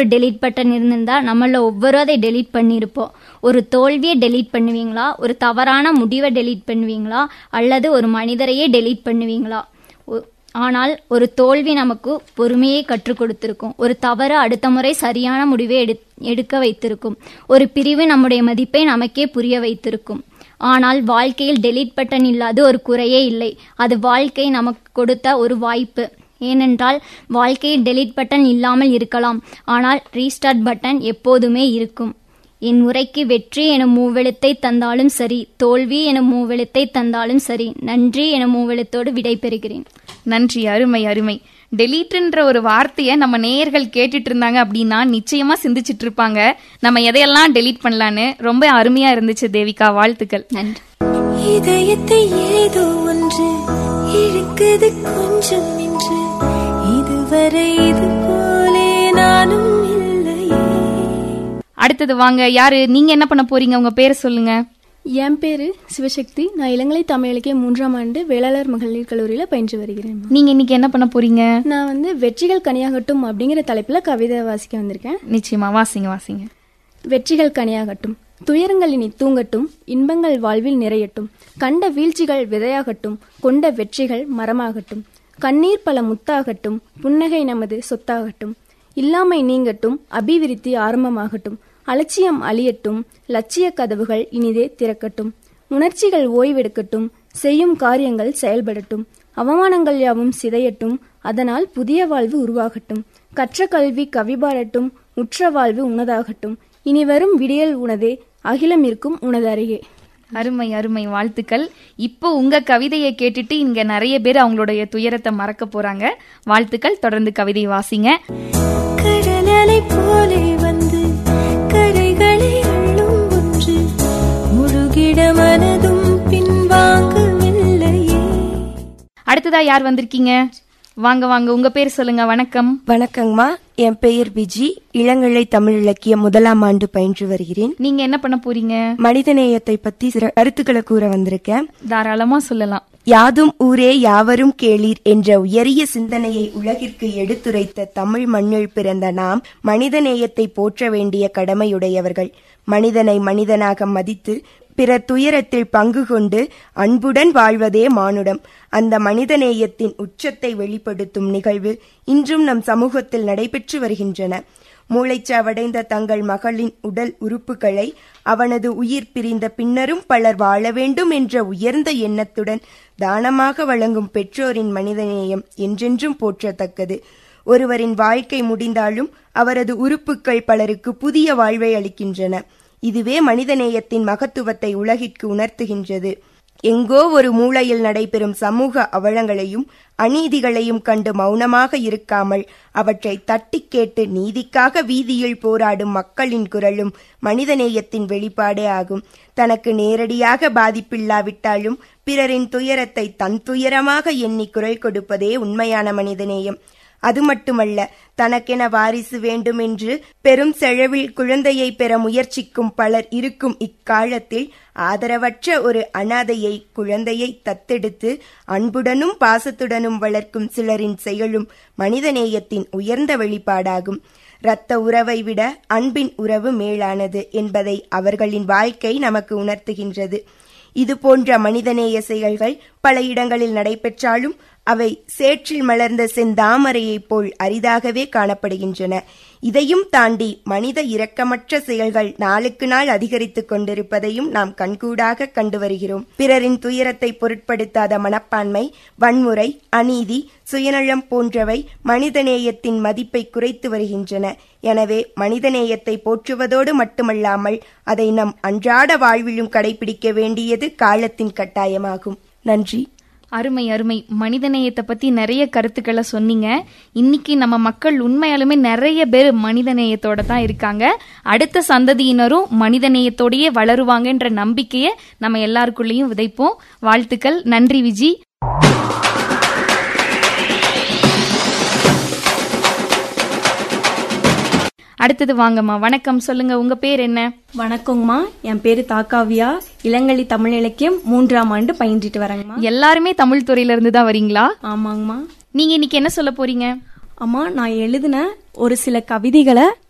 ஒரு delete button இருந்திருந்தா நம்மள ஒவ்வொரு அதை டெலீட் பண்ணியிருப்போம் ஒரு தோல்வியை டெலீட் பண்ணுவீங்களா ஒரு தவறான முடிவை டெலீட் பண்ணுவீங்களா அல்லது ஒரு மனிதரையே டெலீட் பண்ணுவீங்களா ஒ- ஆனால் ஒரு தோல்வி நமக்கு பொறுமையை கற்றுக் கொடுத்திருக்கும் ஒரு தவறு அடுத்த முறை சரியான முடிவை எடு எடுக்க வைத்திருக்கும் ஒரு பிரிவு நம்முடைய மதிப்பை நமக்கே புரிய வைத்திருக்கும் ஆனால் வாழ்க்கையில் டெலீட் பட்டன் இல்லாத ஒரு குறையே இல்லை அது வாழ்க்கை நமக்கு கொடுத்த ஒரு வாய்ப்பு ஏனென்றால் வாழ்க்கையில் டெலீட் பட்டன் இல்லாமல் இருக்கலாம் ஆனால் ரீஸ்டார்ட் பட்டன் எப்போதுமே இருக்கும் என் உரைக்கு வெற்றி எனும் மூவெழுத்தை தந்தாலும் சரி தோல்வி எனும் மூவெழுத்தை தந்தாலும் சரி நன்றி எனும் மூவெழுத்தோடு விடைபெறுகிறேன் நன்றி அருமை அருமை டெலீட்ன்ற ஒரு வார்த்தையை நம்ம நேயர்கள் கேட்டுட்டு இருந்தாங்க அப்படின்னா நிச்சயமா சிந்திச்சிட்டு இருப்பாங்க நம்ம எதையெல்லாம் டெலீட் பண்ணலான்னு ரொம்ப அருமையா இருந்துச்சு தேவிகா வாழ்த்துக்கள் நன்றி இதயத்தை ஏதோ ஒன்று இழுக்குது கொஞ்சம் என்று இதுவரை இது போலே நானும் இல்லையே அடுத்தது வாங்க யாரு நீங்க என்ன பண்ண போறீங்க உங்க பேரை சொல்லுங்க என் பேரு சிவசக்தி நான் இளங்கலை தமிழ் இலக்கிய மூன்றாம் ஆண்டு வேளாளர் மகளிர் கல்லூரியில பயின்று வருகிறேன் நீங்க இன்னைக்கு என்ன பண்ண போறீங்க நான் வந்து வெற்றிகள் கனியாகட்டும் அப்படிங்கிற தலைப்புல கவிதை வாசிக்க வந்திருக்கேன் நிச்சயமா வாசிங்க வாசிங்க வெற்றிகள் கனியாகட்டும் துயரங்கள் இனி தூங்கட்டும் இன்பங்கள் வாழ்வில் நிறையட்டும் கண்ட வீழ்ச்சிகள் விதையாகட்டும் கொண்ட வெற்றிகள் மரமாகட்டும் கண்ணீர் பல முத்தாகட்டும் புன்னகை நமது சொத்தாகட்டும் இல்லாமை நீங்கட்டும் அபிவிருத்தி ஆரம்பமாகட்டும் அலட்சியம் அழியட்டும் லட்சிய கதவுகள் இனிதே திறக்கட்டும் உணர்ச்சிகள் ஓய்வெடுக்கட்டும் செய்யும் காரியங்கள் செயல்படட்டும் அவமானங்கள் யாவும் சிதையட்டும் அதனால் புதிய வாழ்வு உருவாகட்டும் கற்ற கல்வி கவிபாடட்டும் உற்ற வாழ்வு உனதாகட்டும் இனி வரும் விடியல் உனதே அகிலம் இருக்கும் உனது அருகே அருமை அருமை வாழ்த்துக்கள் இப்போ உங்க கவிதையை கேட்டுட்டு இங்க நிறைய பேர் அவங்களுடைய துயரத்தை மறக்க போறாங்க வாழ்த்துக்கள் தொடர்ந்து கவிதை வாசிங்க கடலலை போலே வந்து கரைகளை அள்ளும் ஒன்று முழுகிட மனதும் பின்வாங்கவில்லையே அடுத்ததா யார் வந்திருக்கீங்க வாங்க வாங்க உங்க பேர் சொல்லுங்க வணக்கம் வணக்கங்கம்மா என் பெயர் விஜி இளங்கலை தமிழ் இலக்கிய முதலாம் ஆண்டு பயின்று வருகிறேன் நீங்க என்ன பண்ண போறீங்க மனிதநேயத்தை பத்தி சில கருத்துக்களை கூற வந்திருக்கேன் தாராளமா சொல்லலாம் யாதும் ஊரே யாவரும் கேளீர் என்ற உயரிய சிந்தனையை உலகிற்கு எடுத்துரைத்த தமிழ் மண்ணில் பிறந்த நாம் மனிதநேயத்தை போற்ற வேண்டிய கடமையுடையவர்கள் மனிதனை மனிதனாக மதித்து பிற துயரத்தில் பங்கு கொண்டு அன்புடன் வாழ்வதே மானுடம் அந்த மனிதநேயத்தின் உச்சத்தை வெளிப்படுத்தும் நிகழ்வு இன்றும் நம் சமூகத்தில் நடைபெற்று வருகின்றன மூளைச்சாவடைந்த தங்கள் மகளின் உடல் உறுப்புகளை அவனது உயிர் பிரிந்த பின்னரும் பலர் வாழ வேண்டும் என்ற உயர்ந்த எண்ணத்துடன் தானமாக வழங்கும் பெற்றோரின் மனிதநேயம் என்றென்றும் போற்றத்தக்கது ஒருவரின் வாழ்க்கை முடிந்தாலும் அவரது உறுப்புகள் பலருக்கு புதிய வாழ்வை அளிக்கின்றன இதுவே மனிதநேயத்தின் மகத்துவத்தை உலகிற்கு உணர்த்துகின்றது எங்கோ ஒரு மூலையில் நடைபெறும் சமூக அவலங்களையும் அநீதிகளையும் கண்டு மௌனமாக இருக்காமல் அவற்றை தட்டிக் கேட்டு நீதிக்காக வீதியில் போராடும் மக்களின் குரலும் மனிதநேயத்தின் வெளிப்பாடே ஆகும் தனக்கு நேரடியாக பாதிப்பில்லாவிட்டாலும் பிறரின் துயரத்தை தன் துயரமாக எண்ணி குரல் கொடுப்பதே உண்மையான மனிதநேயம் அது மட்டுமல்ல தனக்கென வாரிசு வேண்டும் என்று பெரும் செலவில் குழந்தையை பெற முயற்சிக்கும் பலர் இருக்கும் இக்காலத்தில் ஆதரவற்ற ஒரு அனாதையை குழந்தையை தத்தெடுத்து அன்புடனும் பாசத்துடனும் வளர்க்கும் சிலரின் செயலும் மனிதநேயத்தின் உயர்ந்த வெளிப்பாடாகும் இரத்த உறவை விட அன்பின் உறவு மேலானது என்பதை அவர்களின் வாழ்க்கை நமக்கு உணர்த்துகின்றது இது போன்ற மனிதநேய செயல்கள் பல இடங்களில் நடைபெற்றாலும் அவை சேற்றில் மலர்ந்த செந்தாமரையைப் போல் அரிதாகவே காணப்படுகின்றன இதையும் தாண்டி மனித இரக்கமற்ற செயல்கள் நாளுக்கு நாள் அதிகரித்துக் கொண்டிருப்பதையும் நாம் கண்கூடாக கண்டு வருகிறோம் பிறரின் துயரத்தை பொருட்படுத்தாத மனப்பான்மை வன்முறை அநீதி சுயநலம் போன்றவை மனிதநேயத்தின் மதிப்பை குறைத்து வருகின்றன எனவே மனிதநேயத்தை போற்றுவதோடு மட்டுமல்லாமல் அதை நம் அன்றாட வாழ்விலும் கடைபிடிக்க வேண்டியது காலத்தின் கட்டாயமாகும் நன்றி அருமை அருமை மனிதநேயத்தை பத்தி நிறைய கருத்துக்களை சொன்னீங்க இன்னைக்கு நம்ம மக்கள் உண்மையாலுமே நிறைய பேர் மனிதநேயத்தோட தான் இருக்காங்க அடுத்த சந்ததியினரும் மனிதநேயத்தோடயே வளருவாங்கன்ற நம்பிக்கையை நம்ம எல்லாருக்குள்ளேயும் விதைப்போம் வாழ்த்துக்கள் நன்றி விஜி அடுத்தது வாங்கம்மா வணக்கம் சொல்லுங்க உங்க பேர் என்ன வணக்கங்கம்மா என் பேரு தாக்காவியா இளங்கலி தமிழ் இலக்கியம் மூன்றாம் ஆண்டு பயின்றிட்டு வரேங்கம்மா எல்லாருமே தமிழ் துறையில இருந்து தான் வரீங்களா ஆமாங்கம்மா நீங்க இன்னைக்கு என்ன சொல்ல போறீங்க அம்மா நான் எழுதின ஒரு சில கவிதைகளை